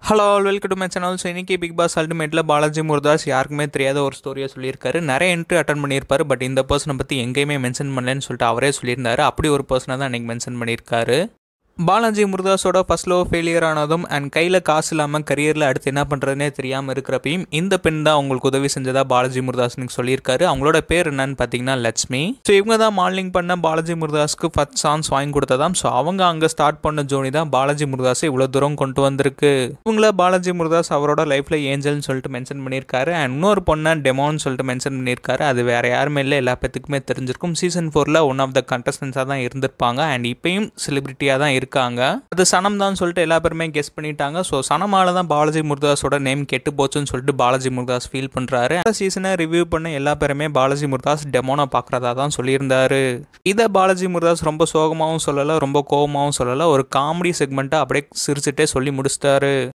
hello welcome to my channel so இன்னைக்கு Bigg Boss அல்டிமேட்டில் பாலாஜி முருதாஸ் யாருக்குமே தெரியாத ஒரு ஸ்டோரியை சொல்லியிருக்காரு நிறைய என்ட்ரி அட்டன் பண்ணியிருப்பாரு பட் இந்த பர்சனை பற்றி எங்கேயுமே மென்ஷன் பண்ணலன்னு சொல்லிட்டு அவரே சொல்லியிருந்தாரு அப்படி ஒரு பர்சனை தான் அன்றைக்கி மென்ஷன் பண்ணியிருக்காரு பாலாஜி முருதாஸோட ஃபர்ஸ்ட் லோ ஃபெயிலியர் ஆனதும் அண்ட் கையில் காசு இல்லாமல் கரியரில் அடுத்து என்ன பண்ணுறதுனே தெரியாமல் இருக்கிறப்பையும் இந்த பெண் தான் அவங்களுக்கு உதவி செஞ்சதா பாலாஜி முருதாஸ்னு சொல்லியிருக்காரு அவங்களோட பேர் என்னன்னு பார்த்தீங்கன்னா லட்சுமி ஸோ இவங்க தான் மாடலிங் பண்ண பாலாஜி முருதாஸ்க்கு ஃபர்ஸ்ட் சான்ஸ் வாங்கி கொடுத்ததாம் ஸோ அவங்க அங்கே ஸ்டார்ட் பண்ண ஜோனி தான் பாலாஜி முருதாஸை இவ்வளோ தூரம் கொண்டு வந்திருக்கு இவங்கள பாலாஜி முருதாஸ் அவரோட லைஃப்பில் ஏஞ்சல்னு சொல்லிட்டு மென்ஷன் பண்ணியிருக்காரு அண்ட் இன்னொரு பொண்ணை டெமோன்னு சொல்லிட்டு மென்ஷன் பண்ணியிருக்காரு அது வேற யாருமே இல்லை எல்லா பேத்துக்குமே தெரிஞ்சிருக்கும் சீசன் ஃபோரில் ஒன் ஆஃப் த கண்டஸ்டன்ஸாக தான் இருந்திருப்பாங்க அண்ட் இப்பயும் செலிபிரிட்டியாக தான் இருக்காங்க அது சனம் தான் சொல்லிட்டு எல்லா பேருமே கெஸ் பண்ணிட்டாங்க ஸோ சனமால தான் பாலாஜி முருதாஸோட நேம் கெட்டு போச்சுன்னு சொல்லிட்டு பாலாஜி முருதாஸ் ஃபீல் பண்ணுறாரு அந்த சீசனை ரிவ்யூ பண்ண எல்லா பேருமே பாலாஜி முருதாஸ் டெமோனை பார்க்குறதா தான் சொல்லியிருந்தாரு இதை பாலாஜி முருதாஸ் ரொம்ப சோகமாகவும் சொல்லலை ரொம்ப கோபமாகவும் சொல்லலை ஒரு காமெடி செக்மெண்ட்டை அப்படியே சிரிச்சுட்டே சொல்லி முடிச்சிட்டாரு